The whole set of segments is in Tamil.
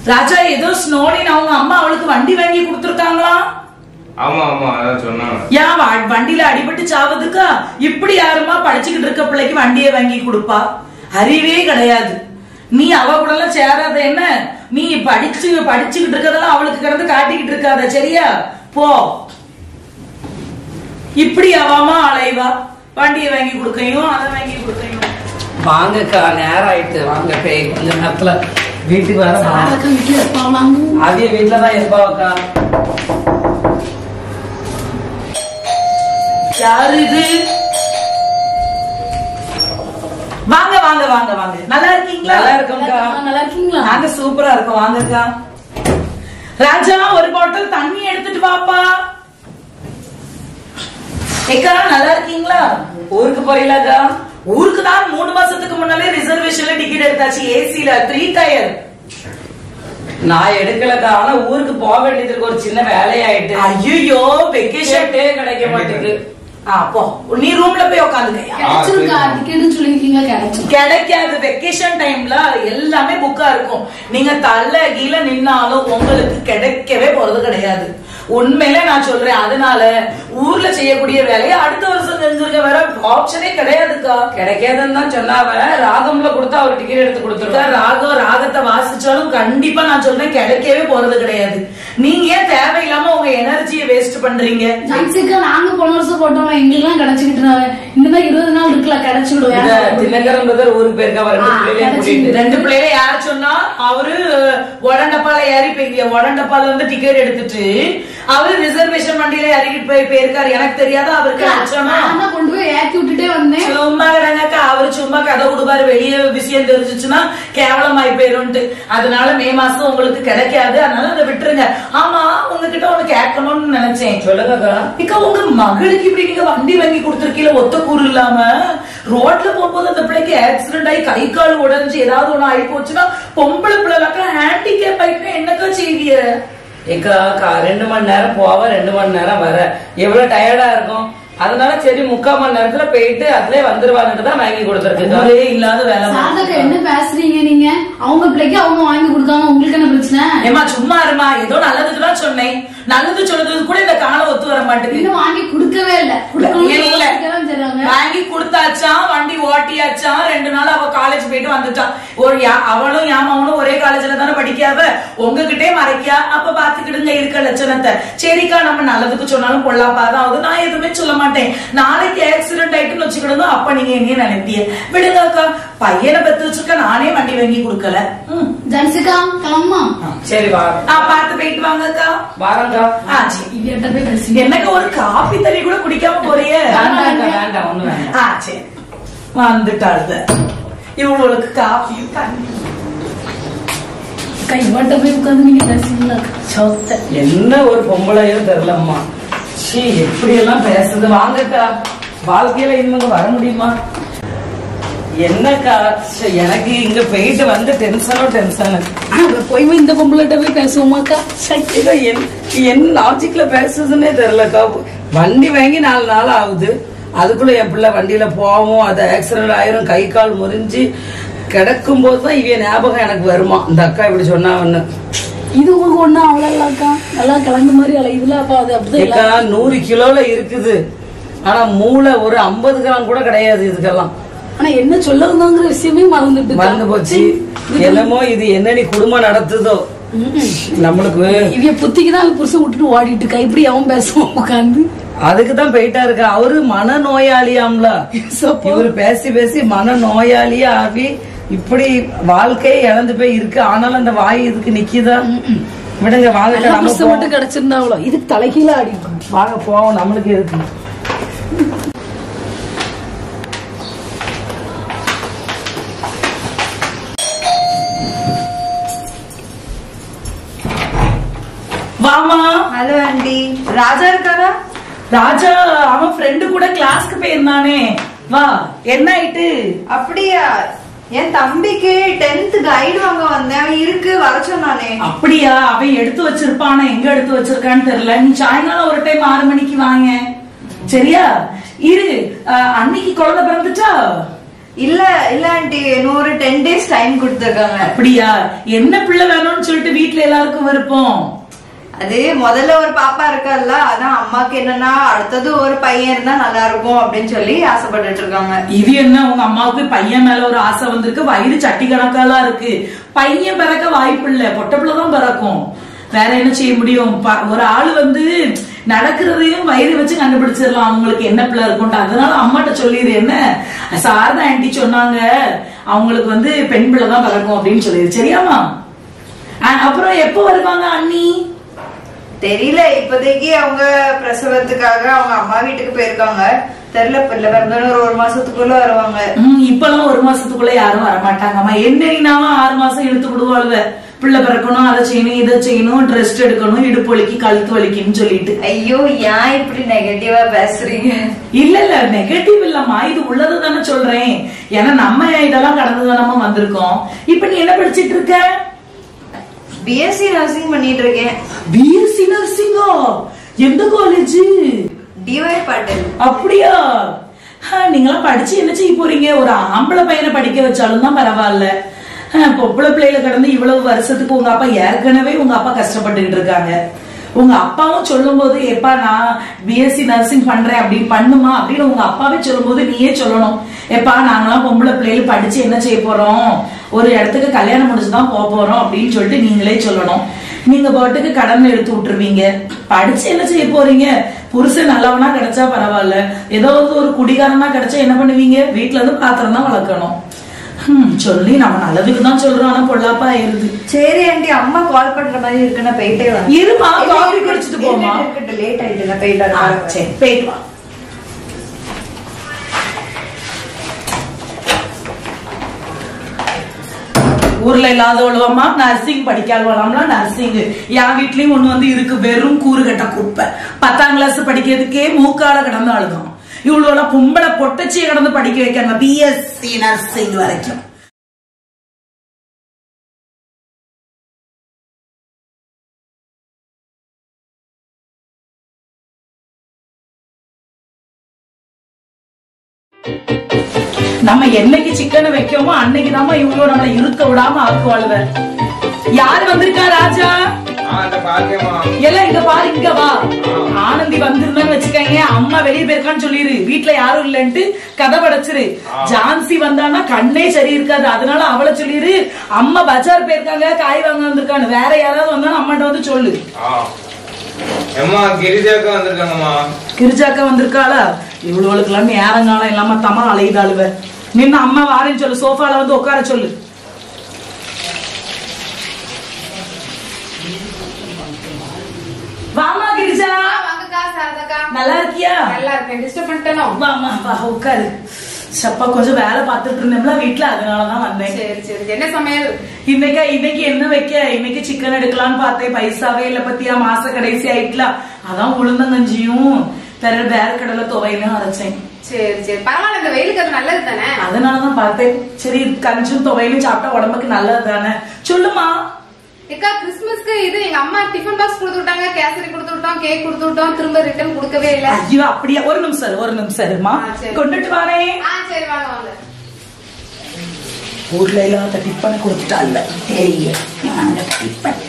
ராஜா ஏதோ ஸ்னோலின் அவங்க அம்மா அவளுக்கு வண்டி வாங்கி கொடுத்துருக்காங்களா ஆமா ஆமா அதான் சொன்னாங்க ஏன் வ- வண்டியில அடிபட்டு சாவதுக்கா இப்படி யாருமா படிச்சுக்கிட்டு இருக்க பிள்ளைக்கு வண்டியை வாங்கி கொடுப்பா அறிவே கிடையாது நீ அவ கூட எல்லாம் சேராத என்ன நீ படிச்சு படிச்சுக்கிட்டு இருக்கறதெல்லாம் அவளுக்கு கிடந்து காட்டிக்கிட்டு இருக்காத சரியா போ இப்படி அவாமா அலைவா வண்டியை வாங்கி கொடுக்கையும் அதை வாங்கி கொடுக்கையும் வாங்கக்கா நேரம் ஆயிட்டு வாங்க பேய் கொஞ்ச நேரத்துல வீட்டுக்கு வர சாரக்கா வீட்டுல இருப்பாங்களாங்க அதே வீட்டுல தான் இருப்பாக்கா யாரு இது வாங்க வாங்க வாங்க வாங்க நல்லா இருக்கீங்களா நல்லா இருக்கோம்க்கா நல்லா இருக்கீங்களா நாங்க சூப்பரா இருக்கோம் வாங்கக்கா ராஜா ஒரு பாட்டில் தண்ணி எடுத்துட்டு வாப்பா ஏக்கா நல்லா இருக்கீங்களா ஊருக்கு போயிலாக்கா ஊருக்கு தான் மூணு மாசத்துக்கு முன்னாலே ரிசர்வேஷன்ல டிக்கெட் எடுத்தாச்சு ஏசில த்ரீ டயர் நான் எடுக்கலக்கா ஆனா ஊருக்கு போக வேண்டியது இருக்கு ஒரு சின்ன வேலையாயிட்டு ஐயோ வெக்கேஷன் கேட்டே கிடைக்க மாட்டேங்குது ஆ போ நீ ரூம்ல போய் உட்காந்துக்க கிடைச்சிருக்கா டிக்கெட்னு சொல்லிருக்கீங்க கிடைச்சிருக்கு கிடைக்காது வெக்கேஷன் டைம்ல எல்லாமே புக்கா இருக்கும் நீங்க தள்ள கீழ நின்னாலும் உங்களுக்கு கிடைக்கவே போறது கிடையாது உண்மையில நான் சொல்றேன் அதனால ஊர்ல செய்யக்கூடிய வேலையை அடுத்த வருஷம் செஞ்சிருக்க வேற ஆப்ஷனே கிடையாதுக்கா கிடைக்காதுன்னு தான் சொன்னாவ ராகம்ல கொடுத்தா அவர் டிக்கெட் எடுத்து அக்கா, கொடுத்துருவாரு ராகம் ராகத்தை வாசிச்சாலும் கண்டிப்பா நான் சொல்றேன் கிடைக்கவே போறது கிடையாது நீங்க ஏன் தேவையில்லாம உங்க எனர்ஜியை வேஸ்ட் பண்றீங்க ஜான்சிக்கா நாங்க போன வருஷம் போட்டோம் எங்களுக்கு கிடைச்சுக்கிட்டு இன்னும் இருபது நாள் இருக்குல்ல கிடைச்சிடும் இந்த தினகரன் பிரதர் ஊருக்கு போயிருக்கா ரெண்டு ஆ, பிள்ளைகளையும் கிடைச்சு. கூட்டிட்டு ரெண்டு பிள்ளைல யார் சொன்னா அவரு உடண்டப்பால ஏறி போய் உடண்டப்பால வந்து டிக்கெட் எடுத்துட்டு அவரு ரிசர்வேஷன் வண்டியில இறங்கிட்டு போய் போயிருக்காரு எனக்கு தெரியாத அவருக்கு லட்சணம் நான் தான் கொண்டு போய் ஏத்தி விட்டுட்டே வந்தேன் சும்மா கிடங்கக்கா அவரு சும்மா கதை விடுவாரு வெளியே விஷயம் தெரிஞ்சிச்சுன்னா கேவலமாயி போயிரும்ட்டு அதனால மே மாசம் உங்களுக்கு கிடைக்காது அதனால அதை விட்டுருங்க ஆமா உங்ககிட்ட ஒண்ணு கேட்கணும்னு நினைச்சேன் சொல்லுங்கக்கா இக்கா உங்க மகளுக்கு இப்படி நீங்க வண்டி வாங்கி கொடுத்திருக்கீல ஒத்த கூறு இல்லாம ரோட்ல போகும்போது அந்த பிள்ளைக்கு ஆக்சிடென்ட் ஆகி கை கால் உடைஞ்சு ஏதாவது ஒண்ணு ஆகி போச்சுன்னா பொம்பளை பிள்ளைலாக்கா ஹேண்டிகேப் ஆயிட்டு என்னக்கா செய்விய ஏக்கா கா ரெண்டு மணி நேரம் போவ ரெண்டு மணி நேரம் வர எவ்வளவு டயர்டா இருக்கும் அதனால சரி முக்கால் மணி நேரத்துல போயிட்டு அதுலயே வந்துருவாங்கன்னு தான் வாங்கி கொடுத்துருக்குக்கா ஒரே இல்லாத வேலை சாரதாக்கா என்ன பேசுறீங்க நீங்க அவங்க பிள்ளைக்கு அவங்க வாங்கி கொடுக்காங்க உங்களுக்கு என்ன பிரச்சனை ஏமா சும்மா இருமா ஏதோ நல்லதுக்கு தான் சொன்னேன் நல்லது சொல்றது கூட இந்த காலம் ஒத்து வர மாட்டேங்குது இன்னும் வாங்கி கொடுக்கவே இல்ல இல்ல. கொடுக்கணும் வாங்கி கொடுத்தாச்சாம் வண்டி ஓட்டியாச்சாம் ரெண்டு நாள் அவ காலேஜ் போயிட்டு வந்துட்டான் ஒரு யா- அவளும் யாமாவனும் ஒரே காலேஜ்ல தானே படிக்காவ உங்ககிட்டே மறைக்கா அப்ப பாத்துக்கிடுங்க இருக்க லட்சணத்தை சரிக்கா நம்ம நல்லதுக்கு சொன்னாலும் பொல்லாப்பாதான் ஆகுது நான் எதுவுமே சொல்ல மாட்டேன் நாளைக்கு ஆக்சிடென்ட் ஆயிட்டுன்னு வச்சுக்கிடுங்க அப்ப நீங்க என்ன நினைப்பிய விடுங்க அக்கா பையனை பெத்து வச்சிருக்க நானே வண்டி வாங்கி கொடுக்கல ம். ஜான்சிக்கா கிளம்பா சரி வா ஆ பார்த்து போயிட்டு வாங்கக்கா வாரங்கா ஆ சரி இவட்ட போய் பேசுங்க எனக்கு ஒரு காபி தண்ணி கூட குடிக்காம போறியே வேண்டாம் வேண்டாம் ஒண்ணு வேண்டாம் ஆ சரி வந்துட்டாளுத இவங்களுக்கு காஃபியும் தண்ணி அக்கா இவட்ட போய் உட்காந்து நீங்க பேசுறீங்களா சொத்த என்ன ஒரு பொம்பளையோ தெரியலம்மா சீ எப்படி எல்லாம் பேசுது வாங்கக்கா வாழ்க்கையில இனிமே வர முடியுமா என்னக்கா ச்சே, எனக்கு இங்க போயிட்டு வந்து டென்ஷனோ டென்ஷனு போய் இந்த பொம்பளைட்ட போய் பேசுவோமாக்கா இதை என்- என்ன லாஜிக்ல பேசுதுன்னே தெரியலக்கா வண்டி வாங்கி நாலு நாள் ஆகுது அதுக்குள்ள என் பிள்ளை வண்டியில போவோம் அது ஆக்சிடென்ட் ஆயிரும் கை கால் முறிஞ்சு கிடக்கும் போது தான் இவன் ஞாபகம் எனக்கு வருமா இந்த அக்கா இப்படி சொன்னாவன்னு இது உங்களுக்கு ஒண்ணு அவ்வளோக்கா நல்லா கிழங்கு மாதிரி அலையுதுல அப்ப அது அப்படிதான் ஏக்கா நூறு கிலோல இருக்குது ஆனா மூளை ஒரு ஐம்பது கிராம் கூட கிடையாது இதுக்கெல்லாம் ஆனா என்ன சொல்ல வந்தோங்கிற விஷயமே மறந்துட்டு மறந்து போச்சு என்னமோ இது என்ன நீ குடும்பம் நடத்துதோ நம்மளுக்கு இவ புத்திக்கு தான் புருஷன் விட்டுட்டு ஓடிட்டு இருக்கா இப்படி அவன் பேசுவான் உட்காந்து அதுக்கு தான் போயிட்டா இருக்கா அவரு மன நோயாளியாம்ல இவரு பேசி பேசி மன நோயாளியா ஆகி இப்படி வாழ்க்கையே இழந்து போய் இருக்கு ஆனாலும் அந்த வாய் இதுக்கு நிக்குதா விடுங்க வாங்க நல்ல நம்ம புருஷன் போவோம். மட்டும் கிடைச்சிருந்தா அவ்வளோ இதுக்கு தலைகீழ ஆடி இருக்கும் வாங்க போவோம் நம்மளுக்கு இருக்கு வாமா ஹலோ ஆண்டி ராஜா இருக்காரா ராஜா அவன் ஃப்ரெண்டு கூட கிளாஸ்க்கு போயிருந்தானே வா என்ன ஆயிட்டு அப்படியா என் தம்பிக்கு டென்த் கைடு வாங்க வந்தேன் அவன் இருக்கு வர சொன்னானே அப்படியா அவன் எடுத்து வச்சிருப்பான எங்க எடுத்து வச்சிருக்கான்னு தெரியல நீ சாயங்காலம் ஒரு டைம் ஆறு மணிக்கு வாங்க சரியா இரு அஹ், அன்னைக்கு குழந்தை பிறந்துச்சா இல்ல இல்ல ஆண்டி இன்னும் ஒரு டென் டேஸ் டைம் கொடுத்துருக்காங்க அப்படியா என்ன பிள்ளை வேணும்னு சொல்லிட்டு வீட்ல எல்லாருக்கும் விருப்பம் அது முதல்ல ஒரு பாப்பா இருக்கால்ல அதான் அம்மாக்கு என்னன்னா அடுத்தது ஒரு பையன் இருந்தா நல்லா இருக்கும் அப்படின்னு சொல்லி ஆசைப்பட்டுட்டு இருக்காங்க இது என்ன உங்க அம்மாவுக்கு பையன் மேல ஒரு ஆசை வந்திருக்கு வயிறு சட்டி கணக்காலாம் இருக்கு பையன் பிறக்க வாய்ப்பு இல்ல பொட்ட பிள்ளை தான் பிறக்கும் வேற என்ன செய்ய முடியும் ப- ஒரு ஆள் வந்து நடக்கிறதையும் வயிறு வச்சு கண்டுபிடிச்சிடலாம் அவங்களுக்கு என்ன பிள்ளை இருக்கும்ட்டு அதனால அம்மாட்ட சொல்லிடு என்ன சாரதா ஆன்ட்டி சொன்னாங்க அவங்களுக்கு வந்து பெண் பிள்ளை தான் பிறக்கும் அப்படின்னு சொல்லிடு சரியாமா அ- அப்புறம் எப்போ வருவாங்க அண்ணி தெரியல இப்போதைக்கு அவங்க பிரசவத்துக்காக அவங்க அம்மா வீட்டுக்கு போயிருக்காங்க தெரியல பிள்ளை பிறந்தோன்னு ஒரு ஒரு மாசத்துக்குள்ள வருவாங்க ம், இப்பெல்லாம் ஒரு மாசத்துக்குள்ள யாரும் வரமாட்டாங்கம்மா என்னன்னாலும் ஆறு மாசம் இழுத்து விடுவாளுவ பிள்ளை பிறக்கணும் அதை செய்யணும் இதை செய்யணும் ட்ரெஸ்ட் எடுக்கணும் இடுப்பு வலிக்கு கழுத்து வலிக்குன்னு சொல்லிட்டு ஐயோ ஏன் இப்படி நெகட்டிவா பேசுறீங்க இல்ல இல்ல நெகட்டிவ் இல்லம்மா இது உள்ளது தானே சொல்றேன் ஏன்னா நம்ம இதெல்லாம் கடந்து தானமா வந்திருக்கோம் இப்ப நீ என்ன படிச்சிட்டு இருக்க பிஎஸ்சி நர்சிங் பண்ணிட்டு இருக்கேன் பிஎஸ்சி நர்சிங்கா எந்த காலேஜ் டிஒய் பாட்டில் அப்படியா ஆ, நீங்களாம் படிச்சு என்ன செய்ய போறீங்க ஒரு ஆம்பளை பையனை படிக்க வச்சாலும் தான் பரவாயில்ல ஆ, பொம்பளை பிள்ளையில கடந்து இவ்வளவு வருஷத்துக்கு உங்க அப்பா ஏற்கனவே உங்க அப்பா கஷ்டப்பட்டுக்கிட்டு இருக்காங்க உங்க அப்பாவும் சொல்லும்போது எப்பா நான் பிஎஸ்சி நர்சிங் பண்றேன் அப்படின்னு பண்ணுமா அப்படின்னு உங்க அப்பாவே சொல்லும்போது நீயே சொல்லணும் எப்பா நாங்களாம் பொம்பளை பிள்ளைகள் படிச்சு என்ன செய்ய போறோம் ஒரு இடத்துக்கு கல்யாணம் முடிச்சுதான் போக போறோம் அப்படின்னு சொல்லிட்டு நீங்களே சொல்லணும் நீங்க பாட்டுக்கு கடன் எடுத்து விட்டுருவீங்க படிச்சு என்ன செய்ய போறீங்க புருஷன் நல்லவனா கிடைச்சா பரவாயில்ல ஏதாவது ஒரு குடிகாரனா கிடைச்சா என்ன பண்ணுவீங்க வீட்டுல இருந்து பாத்திரம் தான் வளர்க்கணும் ஹம், சொல்லி நம்ம நல்லதுக்கு தான் சொல்றோம் ஆனா பொல்லாப்பா ஆயிருது சரி ஆண்டி அம்மா கால் பண்ற மாதிரி இருக்கு நான் போயிட்டே வரேன் இருமா காஃபி குடிச்சிட்டு போமா இருக்கட்டும் லேட் ஆயிட்டு நான் போயிட்டு ஆ, வரேன் சரி போயிட்டு வா ஊர்ல இல்லாதவளவமா நர்சிங் படிக்காதவளாம்லாம் நர்சிங் என் வீட்லயும் ஒண்ணு வந்து இருக்கு வெறும் கூறு கட்ட குப்பை பத்தாம் கிளாஸ் படிக்கிறதுக்கே மூக்கால கிடந்து அழுதும் இவ்வளவு பொம்பளை பொட்டச்சியை கிடந்து படிக்க வைக்காங்க பிஎஸ்சி நர்சிங் வரைக்கும் நம்ம என்னைக்கு சிக்கனை வைக்கோமோ அன்னைக்கு தாமா இவ்வளவு நம்மளை இருக்க விடாம ஆக்குவாளுவ யாரு வந்திருக்கா ராஜா ஆ இந்த பாக்கியமா எல்லாம் இங்க பாரு இங்க வா ஆனந்தி வந்திருந்தான்னு வச்சுக்கங்க அம்மா வெளியே போயிருக்கான்னு சொல்லிரு வீட்ல யாரும் இல்லன்ட்டு கதை படைச்சிரு ஜான்சி வந்தான்னா கண்ணே சரி இருக்காது அதனால அவளை சொல்லிரு அம்மா பஜார் போயிருக்காங்க காய் வாங்க வந்திருக்கான்னு வேற யாராவது வந்தாலும் அம்மாட்ட வந்து சொல்லு ஆ எம்மா கிரிஜாக்கா வந்திருக்காங்கம்மா கிரிஜாக்கா வந்திருக்காளா இவ்வளவுக்கெல்லாம் நேரங்காலம் இல்லாம தமா அலையுதாளுவ நின்னு அம்மா வாரேன்னு சொல்லு சோஃபால வந்து உட்கார சொல்லு வாமா கிரிஜா வாங்கக்கா சாரதாக்கா நல்லா இருக்கியா நல்லா இருக்கேன் டிஸ்டர்ப் பண்ணிட்டேனோ வாமா வா உட்காரு சப்பா கொஞ்சம் வேலை பார்த்துட்டு இருந்தோம்ல வீட்டுல அதனாலதான் வந்தேன் சரி சரி என்ன சமையல் இன்னைக்கா இன்னைக்கு என்ன வைக்க இன்னைக்கு சிக்கன் எடுக்கலாம்னு பார்த்தேன் பைசாவே இல்ல பத்தியா மாச கடைசி ஆயிட்டுல அதான் உளுந்தங்கஞ்சியும் வேற வேற கடலை துவையிலும் அரைச்சேன் சரி சரி பரவாயில்ல இந்த வெயிலுக்கு அது நல்லது தானே அதனாலதான் பார்த்தேன் சரி கஞ்சும் துவையிலும் சாப்பிட்டா உடம்புக்கு நல்லது தானே சொல்லுமா ஏக்கா கிறிஸ்மஸ்க்கு இது எங்க அம்மா டிஃபன் பாக்ஸ் கொடுத்து விட்டாங்க கேசரி கொடுத்து விட்டோம் கேக் கொடுத்து விட்டோம் திரும்ப ரிட்டர்ன் கொடுக்கவே இல்ல ஐயோ அப்படியா ஒரு நிமிஷம் இரு, ஒரு நிமிஷம் இருமா ஆ, சரி. கொண்டுட்டு வரேன் ஆ சரி வாங்க வாங்க ஊர்ல இல்லாத டிப்பனை கொடுத்துட்டாள்ல ஏய், நாங்க டிப்பன்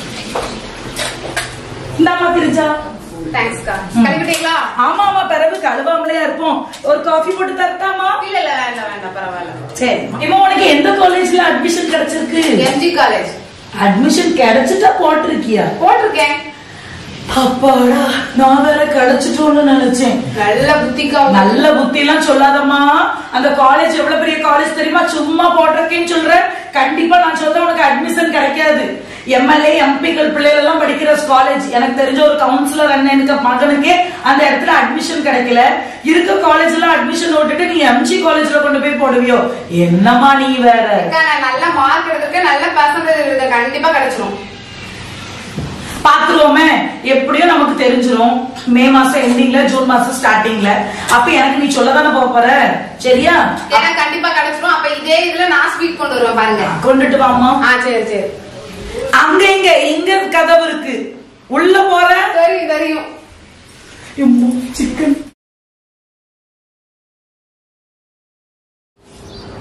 இந்தாம்மா கிரிஜா தேங்க்ஸ்க்கா கழுவிட்டீங்களா ஆமா ஆமா பிறகு கழுவாமலையா இருப்போம் ஒரு காஃபி போட்டு தரட்டாமா இல்ல இல்ல வேண்டாம் வேண்டாம் பரவாயில்ல சரி இப்போ உனக்கு எந்த காலேஜ்ல அட்மிஷன் கிடைச்சிருக்கு எம்ஜி காலேஜ் அட்மிஷன் கிடைச்சிட்டா போட்டிருக்கியா போட்டிருக்கேன் அப்பாடா நான் வேற கிடைச்சிட்டோம்னு நினைச்சேன் நல்ல புத்திக்கா உங்களுக்கு. நல்ல புத்தி எல்லாம் சொல்லாதம்மா அந்த காலேஜ் எவ்வளவு பெரிய காலேஜ் தெரியுமா சும்மா போட்டிருக்கேன்னு சொல்ற கண்டிப்பா நான் சொல்றேன் உனக்கு அட்மிஷன் கிடைக்காது எம்எல்ஏ எம்பிக்கள் பிள்ளைகள் எல்லாம் படிக்கிற காலேஜ் எனக்கு தெரிஞ்ச ஒரு கவுன்சிலர் அண்ணன் எனக்கு மகனுக்கே அந்த இடத்துல அட்மிஷன் கிடைக்கல இருக்க காலேஜ்ல அட்மிஷன் விட்டுட்டு நீ எம்ஜி காலேஜ்ல கொண்டு போய் போடுவியோ என்னம்மா நீ வேற அக்கா, நான் நல்ல மார்க் எடுத்திருக்கேன் நல்ல பர்சன்டேஜ் எடுக்க கண்டிப்பா கிடைச்சிரும் பாத்துருவோமே எப்படியும் நமக்கு தெரிஞ்சிரும் மே மாசம் எண்டிங்ல ஜூன் மாசம் ஸ்டார்டிங்ல அப்ப எனக்கு நீ சொல்லதானே போக போற சரியா எனக்கு கண்டிப்பா கிடைச்சிரும் அப்ப இதே இதுல நான் ஸ்வீட் கொண்டு வருவேன் பாருங்க கொண்டுட்டு வாமா ஆ சரி சரி அங்க இங்க இங்க கதவு இருக்கு உள்ள போற தெரியும் தெரியும் சிக்கன்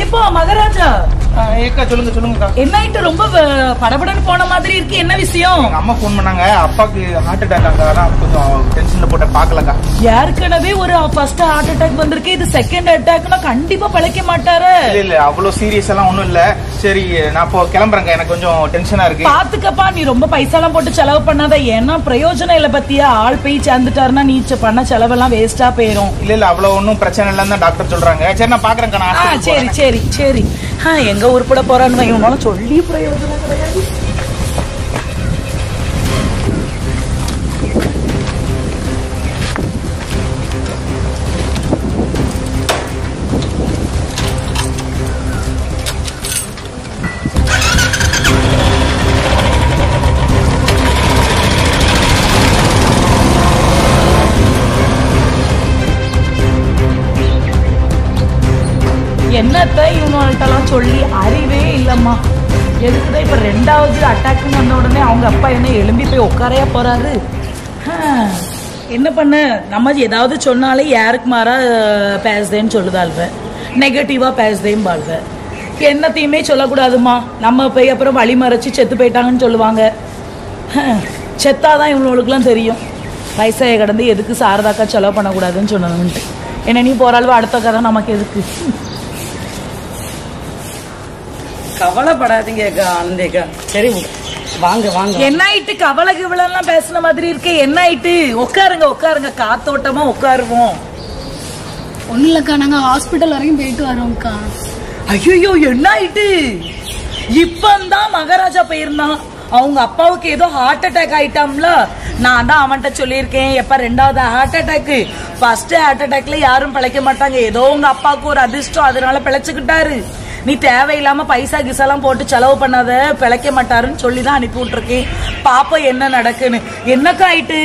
ஏப்பா மகாராஜா ஏக்கா சொல்லுங்க சொல்லுங்கக்கா என்ன ஆயிட்டு ரொம்ப வ- படபடன்னு போன மாதிரி இருக்கு என்ன விஷயம் எங்க அம்மா ஃபோன் பண்ணாங்க அப்பாக்கு ஹார்ட் அட்டாக் அக்கா அதான் கொஞ்சம் டென்ஷன்ல போட்ட பாக்கலக்கா ஏற்கனவே ஒரு ஃபர்ஸ்ட் ஹார்ட் அட்டாக் வந்திருக்கு இது செகண்ட் அட்டாக்னா கண்டிப்பா பழைக்க மாட்டாரு இல்ல இல்ல அவ்வளவு சீரியஸ் எல்லாம் ஒண்ணும் இல்ல சரி நான் இப்போ கிளம்புறேங்க எனக்கு கொஞ்சம் டென்ஷனா இருக்கு பாத்துக்கப்பா நீ ரொம்ப பைசாலாம் போட்டு செலவு பண்ணாத ஏன்னா பிரயோஜனம் இல்ல பத்தியா ஆள் போய் சேர்ந்துட்டாருன்னா நீ செ- பண்ண செலவெல்லாம் வேஸ்டா போயிரும் இல்ல இல்ல அவ்வளவு ஒன்றும் பிரச்சனை இல்லைன்னு தான் டாக்டர் சொல்றாங்க சரி நான் பாக்குறேன்க்கா நான் ஆ hospital சரி போறேன். சரி சரி ஆ, எங்க உருப்பட போறான்னு வை, உன்னால சொல்லி பிரயோஜனம் கிடையாது என்னத்த இவங்கள்ட்டலாம் சொல்லி அறிவே இல்லம்மா எதுக்குதான் இப்ப ரெண்டாவது அட்டாக்னு வந்த உடனே அவங்க அப்பா என்ன எழும்பி போய் உட்காரையா போறாரு ஹம், என்ன பண்ண நம்ம ஏதாவது சொன்னாலே யாருக்கு மாறா அஹ், பேசுதேன்னு சொல்லுதாள்வ நெகட்டிவா பேசுதேன்னு பாள்வ என்னத்தையுமே சொல்லக்கூடாதுமா நம்ம போய் அப்புறம் வழி மறைச்சு செத்து போயிட்டாங்கன்னு சொல்லுவாங்க ஹம், செத்தாதான் இவங்களுக்குலாம் தெரியும் வயசாய கடந்து எதுக்கு சாரதாக்கா செலவு பண்ணக்கூடாதுன்னு சொன்னதுன்ட்டு என்ன நீ போறாளுவ அடுத்த கதை நமக்கு எதுக்கு கவலைப்படாதீங்க அக்கா ஆனந்தேக்கா சரி வாங்க வாங்க என்ன ஆயிட்டு கவலை கிவலெல்லாம் பேசுன மாதிரி இருக்கு என்ன ஆயிட்டு உட்காருங்க உட்காருங்க காத்தோட்டமா உட்காருவோம் ஒன்றும் இல்லைக்கா நாங்கள் ஹாஸ்பிட்டல் வரைக்கும் போயிட்டு வரோம்க்கா ஐயோ என்ன ஆயிட்டு இப்பந்தான் மகாராஜா போயிருந்தான் அவங்க அப்பாவுக்கு ஏதோ ஹார்ட் அட்டாக் ஆயிட்டாம்ல நான் தான் அவன்கிட்ட சொல்லியிருக்கேன் எப்ப ரெண்டாவது ஹார்ட் அட்டாக் ஃபர்ஸ்ட் ஹார்ட் அட்டாக்ல யாரும் பிழைக்க மாட்டாங்க ஏதோ உங்க அப்பாவுக்கு ஒரு அதிர்ஷ்டம் அதனால பிழைச்சுக்கிட்டாரு நீ தேவையில்லாம பைசா கிசாலாம் போட்டு செலவு பண்ணாத பிழைக்க மாட்டாருன்னு சொல்லி தான் அனுப்பி விட்டுருக்கேன் பாப்போம் என்ன நடக்குன்னு என்னக்கா ஆயிட்டு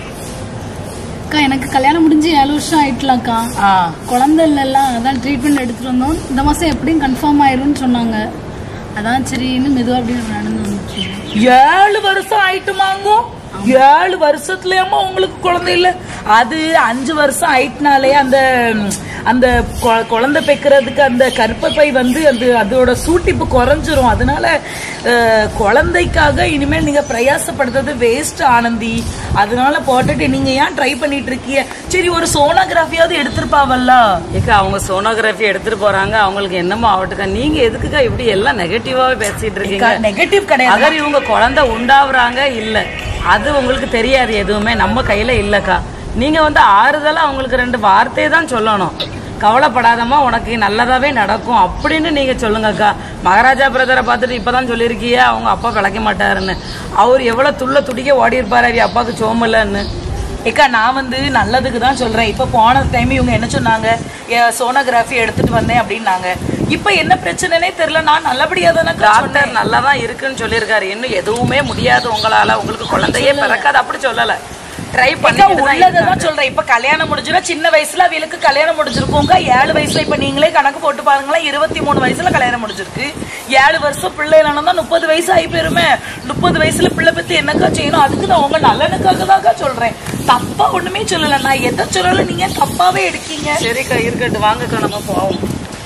அக்கா எனக்கு கல்யாணம் முடிஞ்சு ஏழு வருஷம் ஆயிட்டலாம்க்கா ஆ குழந்தை இல்லைல்ல அதான் ட்ரீட்மெண்ட் எடுத்துட்டு வந்தோம் இந்த மாதம் எப்படியும் கன்ஃபார்ம் ஆயிரும்னு சொன்னாங்க அதான் சரி இன்னும் மெதுவாக அப்படியே நடந்து வந்துச்சு ஏழு வருஷம் ஆயிட்டுமாங்கோ ஏழு வருஷத்துலயாமா உங்களுக்கு குழந்தை இல்ல அது அஞ்சு வருஷம் ஆயிட்டுனாலே அந்த ம், அந்த கொ- குழந்தை பெக்கிறதுக்கு அந்த கர்ப்பப்பை வந்து அந்த அதோட சூட்டிப்பு குறைஞ்சிரும் அதனால அஹ், குழந்தைக்காக இனிமேல் நீங்க பிரயாசப்படுறது வேஸ்ட் ஆனந்தி அதனால போட்டுட்டு நீங்க ஏன் ட்ரை பண்ணிட்டு இருக்கீங்க சரி ஒரு சோனோகிராஃபியாவது எடுத்திருப்பாவல்ல ஏக்கா அவங்க சோனோகிராஃபி எடுத்துட்டு போறாங்க அவங்களுக்கு என்னமோ ஆகட்டுக்கா நீங்க எதுக்குக்கா இப்படி எல்லாம் நெகட்டிவாவே பேசிட்டு இருக்கீங்க நெகட்டிவ் கிடையாது அகர் இவங்க குழந்தை உண்டாவுறாங்க இல்ல அது உங்களுக்கு தெரியாது எதுவுமே நம்ம கையில இல்லக்கா நீங்க வந்து ஆறுதலா அவங்களுக்கு ரெண்டு வார்த்தையை தான் சொல்லணும் கவலைப்படாதம்மா உனக்கு நல்லதாவே நடக்கும் அப்படின்னு நீங்க சொல்லுங்கக்கா மகாராஜா பிரதரை பார்த்துட்டு இப்பதான் சொல்லியிருக்கிய அவங்க அப்பா பிழைக்க மாட்டாருன்னு அவர் எவ்வளவு துள்ள துடிக்க ஓடி இருப்பாரு அவ அப்பாவுக்கு சோமலன்னு ஏக்கா நான் வந்து நல்லதுக்கு தான் சொல்றேன் இப்ப போன டைம் இவங்க என்ன சொன்னாங்க சோனோகிராஃபி எடுத்துட்டு வந்தேன் அப்படின்னாங்க இப்ப என்ன பிரச்சனைனே தெரியல நான் நல்லபடியா தானே டாக்டர் நல்லா தான் இருக்குன்னு சொல்லியிருக்காரு இன்னும் எதுவுமே முடியாது உங்களால உங்களுக்கு குழந்தையே பிறக்காது அப்படி சொல்லல ட்ரை பண்ணி உள்ளதான் சொல்றேன் இப்ப கல்யாணம் முடிஞ்சுனா சின்ன வயசுல அவளுக்கு கல்யாணம் முடிஞ்சிருக்கோங்க ஏழு வயசுல இப்ப நீங்களே கணக்கு போட்டு பாருங்களேன் இருபத்தி மூணு வயசுல கல்யாணம் முடிஞ்சிருக்கு ஏழு வருஷம் பிள்ளை இல்லைன்னா முப்பது வயசு ஆகி போயிருமே முப்பது வயசுல பிள்ளை பத்தி என்னக்கா செய்யணும் அதுக்கு நான் உங்க நல்லனுக்காக தான்க்கா சொல்றேன் தப்பா ஒண்ணுமே சொல்லல நான் எதை சொல்லல நீங்க தப்பாவே எடுக்கீங்க சரிக்கா இருக்கட்டும் வாங்கக்கா நம்ம போவோம்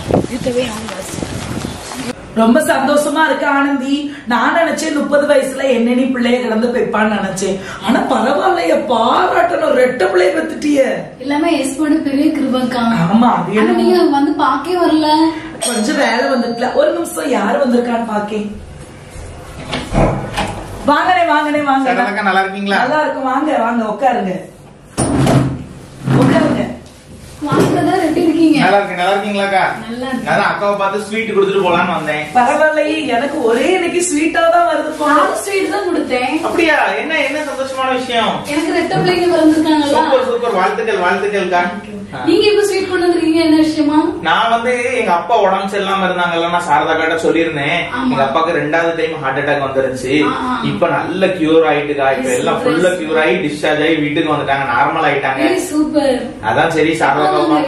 ரொம்ப சந்தோஷமா இருக்கு ஆனந்தி நான் நினைச்சேன் முப்பது வயசுல என்ன நீ பிள்ளைய கிடந்து பெப்பான்னு நினைச்சேன் ஆனா பரவாயில்லைய பாராட்டணும் ரெட்ட பிள்ளைய பெத்துட்டிய எல்லாமே எஸ்போட பெரிய கிருபக்கா ஆமா அது ஆனா என்னமோ. நீங்க வந்து பார்க்கவே வரல கொஞ்சம் வேலை வந்துட்டுல ஒரு நிமிஷம் யாரு வந்திருக்கான்னு பாக்கேன் வாங்கனே வாங்கனே வாங்க சரதாக்கா, நல்லா இருக்கீங்களா? நல்லா இருக்கும் வாங்க வாங்க உட்காருங்க உட்காருங்க வாங்கினதா எப்படி இருக்கீங்க நல்லா இருக்கு நல்லா இருக்கீங்களாக்கா நல்லா இருக்கு. நான் தான் அக்காவை பார்த்து ஸ்வீட் கொடுத்துட்டு போலான்னு வந்தேன் பரவாயில்லையே எனக்கு ஒரே இன்னைக்கு ஸ்வீட்டா தான் வருது போல. நானும் ஸ்வீட் தான் கொடுத்தேன் அப்படியா என்ன என்ன சந்தோஷமான விஷயம் எனக்கு ரெட்ட பிள்ளைங்க பிறந்திருக்காங்களா சூப்பர் சூப்பர் வாழ்த்துக்கள் வாழ்த்துக்கள்க்கா நீங்க இப்ப ஸ்வீட் கொண்டு வந்திருக்கீங்க என்ன விஷயமா நான் வந்து எங்க அப்பா உடம்பு சரியில்லாம இருந்தாங்கல்ல நான் சாரதா கிட்ட சொல்லியிருந்தேன் ஆமா. எங்க அப்பாக்கு ரெண்டாவது டைம் ஹார்ட் அட்டாக் வந்துருச்சு ஆ, ஆ. இப்ப நல்ல கியூர் ஆயிட்டுக்கா இப்ப எல்லாம் Yes, ஃபுல்லா yes. கியூர் ஆகி டிஸ்சார்ஜ் ஆகி வீட்டுக்கு வந்துட்டாங்க நார்மல் ஆயிட்டாங்க சூப்பர் அதான் சரி சாரதா வாங்க அக்கா வீட்டுக்கு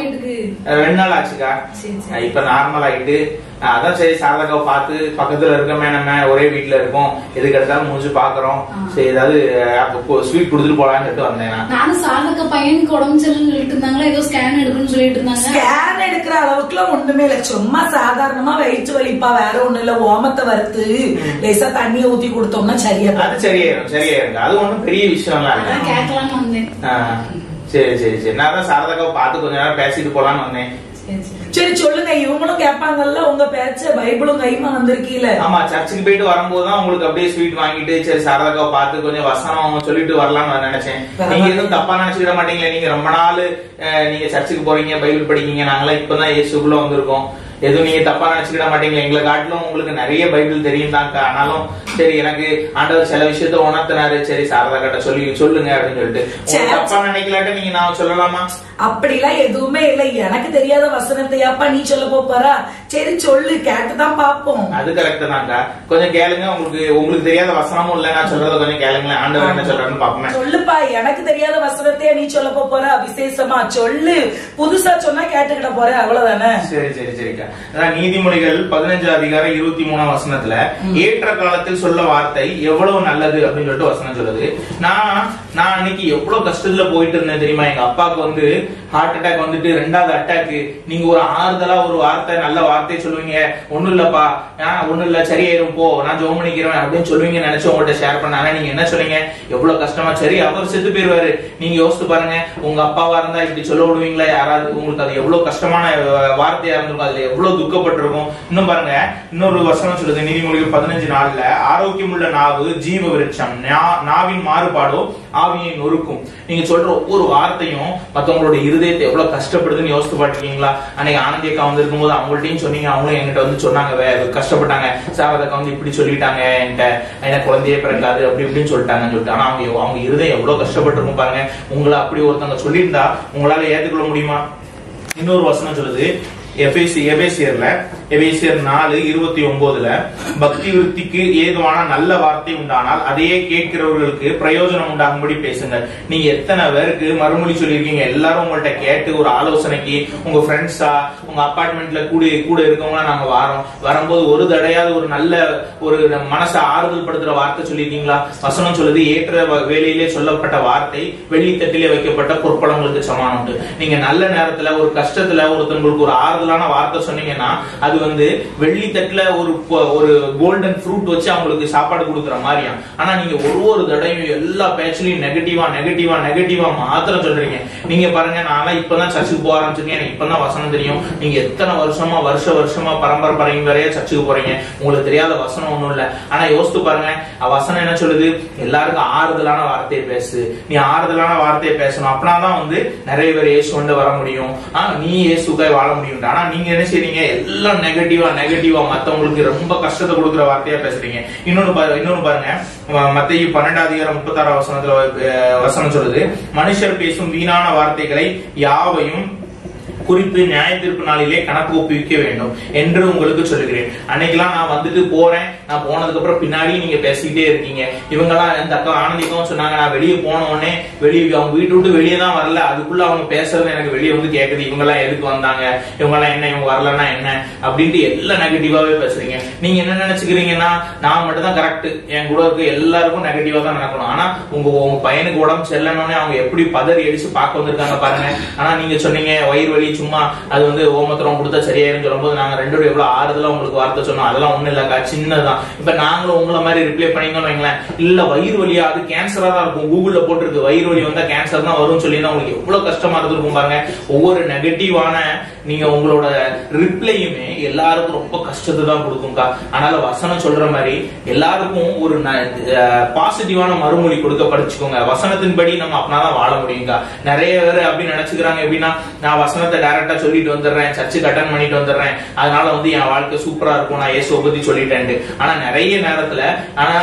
அஹ் ரெண்டு நாள் ஆச்சுக்கா சரி, சரி. அஹ் இப்ப நார்மல் ஆயிட்டு அஹ் அதான் சரி சாரதாக்காவை பார்த்து பக்கத்துல இருக்கமே நம்ம ஒரே வீட்டுல இருக்கோம் எதுக்கு எடுத்தாலும் முடிஞ்சு பாக்குறோம் சரி ஏதாவது ஸ்வீட் கொடுத்துட்டு போலான்னு சொல்லிட்டு வந்தேன் நான். நானும் சாரதாக்கா பையனுக்கு உடம்பு சரியில்லைன்னு சொல்லிட்டு இருந்தாங்களா ஏதோ ஸ்கேன் எடுக்கணும்னு சொல்லிட்டு இருந்தாங்க ஸ்கேன் எடுக்கிற அளவுக்குலாம் ஒண்ணுமே இல்ல சும்மா சாதாரணமா வயிற்று வலிப்பா வேற ஒண்ணு இல்ல ஓமத்தை வறுத்து லேசா தண்ணிய ஊத்தி கொடுத்தோம்னா சரியா போகும். அது சரியாயிரும் சரியாயிருங்க அது ஒண்ணும் பெரிய விஷயம்லாம் இல்ல அதான் கேட்கலாம்னு வந்தேன் ஆஹ் சரி சரி சரி நான் தான் சாரதாக்காவை பார்த்து கொஞ்ச நேரம் பேசிட்டு போலான்னு வந்தேன் சரி சொல்லுங்க இவங்களும் கேட்பாங்கல்ல உங்க பேச்ச பைபிளும் கைமா வந்திருக்கீல ஆமா சர்ச்சுக்கு போயிட்டு வரும்போது தான் உங்களுக்கு அப்படியே ஸ்வீட் வாங்கிட்டு சரி சாரதாக்காவை பார்த்து கொஞ்சம் வசனம் சொல்லிட்டு வரலாம்னு நான் நினைச்சேன் நீங்க எதுவும் தப்பா நினைச்சுக்கிட மாட்டீங்களே நீங்க ரொம்ப நாள் அஹ், நீங்க சர்ச்சுக்கு போறீங்க பைபிள் படிக்கீங்க நாங்களாம் இப்பதான் இயேசுக்குள்ள வந்திருக்கோம் எதுவும் நீங்க தப்பா நினைச்சுக்கிட மாட்டீங்களா எங்களை காட்டிலும் உங்களுக்கு நிறைய பைபிள் தெரியும் தான்க்கா ஆனாலும் சரி எனக்கு ஆண்டவர் சில விஷயத்த உணர்த்தினாரு சரி சாரதா கிட்ட சொல்லி சொல்லுங்க அப்படின்னு சொல்லிட்டு உங்களுக்கு சரி. தப்பா நினைக்கலாட்ட நீங்க நான் சொல்லலாமா அப்படிலாம் எதுவுமே இல்ல எனக்கு தெரியாத வசனத்தையாப்பா நீ சொல்ல போறா சரி சொல்லு கேட்டுதான் பாப்போம் அது கரெக்ட் தான்க்கா கொஞ்சம் கேளுங்க உங்களுக்கு உங்களுக்கு தெரியாத வசனமும் இல்ல நான் சொல்றத கொஞ்சம் கேளுங்களேன் ஆண்டவர் என்ன சொல்றாருன்னு பாப்போமே சொல்லுப்பா எனக்கு தெரியாத வசனத்தையா நீ சொல்ல போறா விசேஷமா சொல்லு புதுசா சொன்னா கேட்டுக்கிட போற அவ்வளவுதானே சரி சரி சரிக்கா அதான் நீதிமொழிகள் பதினஞ்சு அதிகாரம் இருபத்தி மூணாம் வசனத்துல ஏற்ற காலத்தில் சொல்ல வார்த்தை எவ்வளவு நல்லது அப்படின்னு சொல்லிட்டு வசனம் சொல்லுது நான் நான் அன்னைக்கு எவ்வளவு கஷ்டத்துல போயிட்டு இருந்தேன் தெரியுமா எங்க அப்பாவுக்கு வந்து ஹார்ட் அட்டாக் வந்துட்டு ரெண்டாவது அட்டாக் நீங்க ஒரு ஆறுதலா ஒரு வார்த்தை நல்ல வார்த்தை சொல்லுவீங்க ஒண்ணும் இல்லப்பா ஆஹ் ஒண்ணும் இல்ல சரியாயிரும் போ நான் ஜோம் பண்ணிக்கிறேன் அப்படின்னு சொல்லுவீங்க நினைச்சு உங்கள்ட்ட ஷேர் பண்ண ஆனா நீங்க என்ன சொன்னீங்க எவ்வளவு கஷ்டமா சரி அவர் செத்து போயிருவாரு நீங்க யோசித்து பாருங்க உங்க அப்பாவா இருந்தா இப்படி சொல்ல விடுவீங்களா யாராவது உங்களுக்கு அது எவ்வளவு கஷ்டமான அஹ், வார்த்தையா இருந்திருக்கும் அதுல எவ்வளவு துக்கப்பட்டிருக்கும் இன்னும் பாருங்க இன்னொரு வசனம் சொல்லுது நீதிமொழிகள் பதினஞ்சு நாள்ல ஆரோக்கியமுள்ள நாவு ஜீவ விருட்சம் நா- நாவின் மாறுபாடோ ஆவியை நொறுக்கும் நீங்க சொல்ற ஒவ்வொரு வார்த்தையும் மத்தவங்களோட இருதயத்தை எவ்வளவு கஷ்டப்படுதுன்னு யோசித்து பாட்டிருக்கீங்களா அன்னைக்கு ஆனந்தி அக்கா வந்து இருக்கும்போது அவங்கள்ட்டையும் சொன்னீங்க அவங்களும் என்கிட்ட வந்து சொன்னாங்க வே- கஷ்டப்பட்டாங்க சாரத அக்கா வந்து இப்படி சொல்லிட்டாங்க என்கிட்ட எனக்கு குழந்தையே பிறக்காது அப்படி இப்படின்னு சொல்லிட்டாங்கன்னு சொல்லிட்டு ஆனா அவங்க எவ்வ- அவங்க இருதயம் எவ்வளவு கஷ்டப்பட்டிருக்கும் பாருங்க உங்களை அப்படி ஒருத்தவங்க சொல்லியிருந்தா உங்களால ஏத்துக்கொள்ள முடியுமா இன்னொரு வசனம் சொல்லுது எபேசி எபேசியர்ல எபேசியர் நாலு இருபத்தி ஒன்பதுல பக்தி விருத்திக்கு ஏதுவான நல்ல வார்த்தை உண்டானால் அதையே கேட்கிறவர்களுக்கு பிரயோஜனம் உண்டாகும்படி பேசுங்கள் நீங்க எத்தனை பேருக்கு மறுமொழி சொல்லியிருக்கீங்க எல்லாரும் உங்கள்ட்ட கேட்டு ஒரு ஆலோசனைக்கு உங்க ஃப்ரெண்ட்ஸா உங்க அபார்ட்மெண்ட்ல கூட கூட இருக்கவங்களா நாங்க வாரோம் வரும்போது ஒரு தடையாவது ஒரு நல்ல ஒரு நம்ம மனசை ஆறுதல் படுத்துற வார்த்தை சொல்லியிருக்கீங்களா வசனம் சொல்லுது ஏற்ற வ- வேலையிலே சொல்லப்பட்ட வார்த்தை வெள்ளித்தட்டிலே வைக்கப்பட்ட பொற்பளங்களுக்கு சமானம் உண்டு நீங்க நல்ல நேரத்துல ஒரு கஷ்டத்துல ஒருத்தவங்களுக்கு ஒரு ஆறுதலான வார்த்தை சொன்னீங்கன்னா அது வந்து வெள்ளித்தட்டுல ஒரு பொ- ஒரு கோல்டன் ஃப்ரூட் வச்சு அவங்களுக்கு சாப்பாடு கொடுக்குற மாதிரியா ஆனா நீங்க ஒரு ஒரு தடையும் எல்லா பேச்சுலயும் நெகட்டிவா நெகட்டிவா நெகட்டிவா மாத்திரம் சொல்றீங்க நீங்க பாருங்க நான் இப்பதான் சர்ச்சுக்கு போக ஆரம்பிச்சிருக்கேன் எனக்கு இப்பதான் வசனம் தெரியும் நீங்க எத்தனை வருஷமா வருஷ வருஷமா பரம்பரை பரம்பரையா சர்ச்சுக்கு போறீங்க உங்களுக்கு தெரியாத வசனம் ஒண்ணும் இல்ல ஆனா யோசித்து பாருங்க அ வசனம் என்ன சொல்லுது எல்லாருக்கும் ஆறுதலான வார்த்தையை பேசு நீ ஆறுதலான வார்த்தையை பேசணும் அப்படின்னாதான் வந்து நிறைய பேர் இயேசு கொண்டு வர முடியும் ஆஹ் நீ இயேசுக்காய் வாழ முடியும் ஆனா நீங்க என்ன செய்றீங்க எல்லாம் நெகட்டிவா நெகட்டிவா மத்தவங்களுக்கு ரொம்ப கஷ்டத்தை கொடுக்குற வார்த்தையா பேசுறீங்க இன்னொன்னு பாரு இன்னொன்னு பாருங்க மத்திய பன்னெண்டாம் அதிகாரம் முப்பத்தாறாம் வசனத்துல அஹ், வசனம் சொல்லுது மனுஷர் பேசும் வீணான வார்த்தைகளை யாவையும் குறித்து நியாய தீர்ப்பு நாளிலே கணக்கு ஒப்புவிக்க வேண்டும் என்று உங்களுக்கு சொல்லுகிறேன் அன்னைக்கெல்லாம் நான் வந்துட்டு போறேன் நான் போனதுக்கு அப்புறம் பின்னாடி நீங்க பேசிக்கிட்டே இருக்கீங்க இவங்கெல்லாம் இந்த அக்கா ஆனந்திக்கும் சொன்னாங்க நான் வெளியே போன உடனே வெளியே அவங்க வீட்டு விட்டு வெளியே தான் வரல அதுக்குள்ள அவங்க பேசுறது எனக்கு வெளியே வந்து கேக்குது இவங்க எல்லாம் எதுக்கு வந்தாங்க இவங்க எல்லாம் என்ன இவங்க வரலன்னா என்ன அப்படின்ட்டு எல்லாம் நெகட்டிவாவே பேசுறீங்க நீங்க என்ன நினைச்சுக்கிறீங்கன்னா நான் மட்டும் தான் கரெக்ட் என் கூட இருக்க எல்லாருக்கும் நெகட்டிவா தான் நடக்கணும் ஆனா உங்க உங்க பையனுக்கு உடம்பு செல்லணும்னே அவங்க எப்படி பதறி அடிச்சு பார்க்க வந்திருக்காங்க பாருங்க ஆனா நீங்க சொன்னீங்க வயிறு வலி சும்மா அது வந்து ஓமத்திரம் கொடுத்தா சரியாயிரும் சொல்லும்போது நாங்க ரெண்டு பேரும் எவ்வளவு ஆறுதலா உங்களுக்கு வார்த்தை சொன்னோம் அதெல்லாம் ஒண்ணு இல்லக்கா சின்னதுதான் இப்ப நாங்களும் உங்களை மாதிரி ரிப்ளை பண்ணிங்கன்னு வைங்களேன் இல்ல வயிறு வலியா அது கேன்சரா தான் இருக்கும் கூகுள்ல போட்டிருக்கு வயிறு வலி வந்தா கேன்சர் தான் வரும்னு சொல்லி உங்களுக்கு எவ்வளவு கஷ்டமா இருந்திருக்கும் பாருங்க ஒவ்வொரு நெகட்டிவான நீங்க உங்களோட ரிப்ளையுமே எல்லாருக்கும் ரொம்ப கஷ்டத்தை தான் கொடுக்கும்க்கா அதனால வசனம் சொல்ற மாதிரி எல்லாருக்கும் ஒரு பாசிட்டிவான மறுமொழி கொடுக்க படிச்சுக்கோங்க வசனத்தின்படி நம்ம அப்படின்னாதான் வாழ முடியுங்கா நிறைய பேர் அப்படி நினைச்சுக்கிறாங்க எப்படின்னா நான் வசனத்தை டைரக்டா சொல்லிட்டு வந்துடுறேன் சர்ச்சுக்கு அட்டன் பண்ணிட்டு வந்துடுறேன் அதனால வந்து என் வாழ்க்கை சூப்பரா இருக்கும் நான் இயேசுவை பத்தி சொல்லிட்டேன் ஆனா நிறைய நேரத்துல ஆனா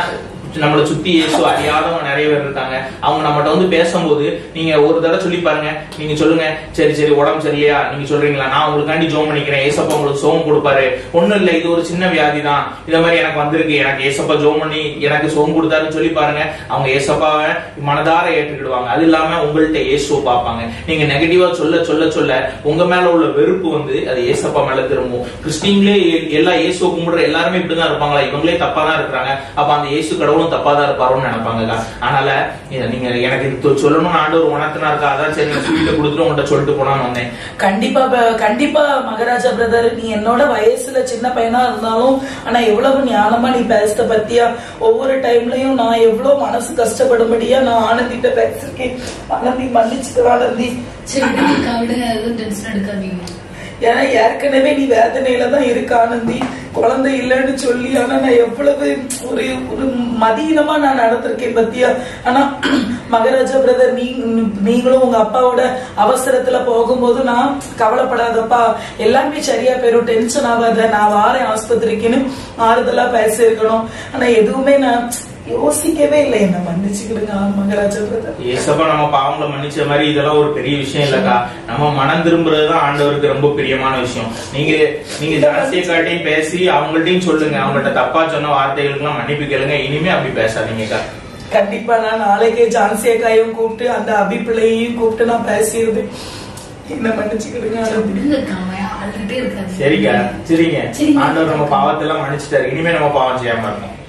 நம்மளை சுத்தி இயேசு அறியாதவங்க நிறைய பேர் இருக்காங்க அவங்க நம்மகிட்ட வந்து பேசும்போது நீங்க ஒரு தடவை சொல்லி பாருங்க நீங்க சொல்லுங்க சரி சரி உடம்பு சரியில்லையா நீங்க சொல்றீங்களா நான் உங்களுக்காண்டி ஜோம் பண்ணிக்கிறேன் ஏசப்பா உங்களுக்கு சோகம் கொடுப்பாரு ஒண்ணும் இல்ல இது ஒரு சின்ன வியாதி தான் இத மாதிரி எனக்கு வந்திருக்கு எனக்கு ஏசப்பா ஜோம் பண்ணி எனக்கு சோகம் கொடுத்தாருன்னு சொல்லி பாருங்க அவங்க ஏசப்பாவை மனதார ஏற்றுக்கிடுவாங்க அது இல்லாம உங்கள்ட்ட இயேசுவை பார்ப்பாங்க நீங்க நெகட்டிவா சொல்ல சொல்ல சொல்ல உங்க மேல உள்ள வெறுப்பு வந்து அது ஏசப்பா மேல திரும்பும் கிறிஸ்டின்லயே எ- எல்லா இயேசுவை கும்பிடுற எல்லாருமே இப்படிதான் இருப்பாங்களா இவங்களே தப்பா தான் இருக்கிறாங்க அப்ப அந்த இயேசு கடவுளும் தப்பா தான் இருப்பாருன்னு நினைப்பாங்க அதனால இத நீங்க எனக்கு இது சொல்லணும்னு ஆண்டவர் உணர்த்தினா இருக்கா அதான் சரி நான் ஸ்வீட்டை கொடுத்துட்டு உங்கள்கிட்ட சொல்லிட்டு போனான்னு வந்தேன் கண்டிப்பா ப- கண்டிப்பா மகாராஜா பிரதர் நீ என்னோட வயசுல சின்ன பையனா இருந்தாலும் ஆனா எவ்வளவு ஞானமா நீ பேசுத பத்தியா ஒவ்வொரு டைம்லயும் நான் எவ்வளவு மனசு கஷ்டப்படும்படியா நான் ஆனந்திட்ட பேசிருக்கேன் ஆனந்தி மன்னிச்சுட்டு ஆனந்தி சரி விடுங்கக்கா விடுங்க எதுவும் டென்ஷன் எடுக்காதீங்க ஏன்னா ஏற்கனவே நீ வேதனையில தான் இருக்க ஆனந்தி குழந்தை இல்லைன்னு சொல்லி ஆனா நான் எவ்வளவு ஒரு ஒரு மதீனமா நான் நடந்திருக்கேன் பத்தியா ஆனா மகாராஜா பிரதர் நீ நீங்களும் உங்க அப்பாவோட அவசரத்துல போகும்போது நான் கவலைப்படாதப்பா எல்லாமே சரியா போயிடும் டென்ஷன் ஆகாத நான் வாரேன் ஆஸ்பத்திரிக்குன்னு ஆறுதலா பேசியிருக்கணும் ஆனா எதுவுமே நான் யோசிக்கவே இல்லை என்ன மன்னிச்சுக்கிடுங்க மகாராஜா பிரதர் ஏசப்பா நம்ம பாவங்களை மன்னிச்ச மாதிரி இதெல்லாம் ஒரு பெரிய விஷயம் இல்லக்கா நம்ம மனம் திரும்புறதுதான் ஆண்டவருக்கு ரொம்ப பிரியமான விஷயம் நீங்க நீங்க ஜாஸ்தியை காட்டியும் பேசி அவங்கள்ட்டையும் சொல்லுங்க அவங்கள்ட்ட தப்பா சொன்ன வார்த்தைகளுக்கெல்லாம் மன்னிப்பு கேளுங்க இனிமே அப்படி பேசாதீங்கக்கா கண்டிப்பா நான் நாளைக்கே ஜான்சி அக்காயும் கூப்பிட்டு அந்த அபிப்பிள்ளையையும் கூப்பிட்டு நான் பேசியிருந்தேன் என்ன மன்னிச்சுக்கிடுங்க ஆனந்தி. விடுங்கக்கா அவன் அழுதுகிட்டே இருக்காது சரிக்கா சரிங்க சரிங்க. ஆண்டவர் நம்ம பாவத்தெல்லாம் மன்னிச்சிட்டாரு இனிமே நம்ம பாவம் செய்யாம இருக்கோம்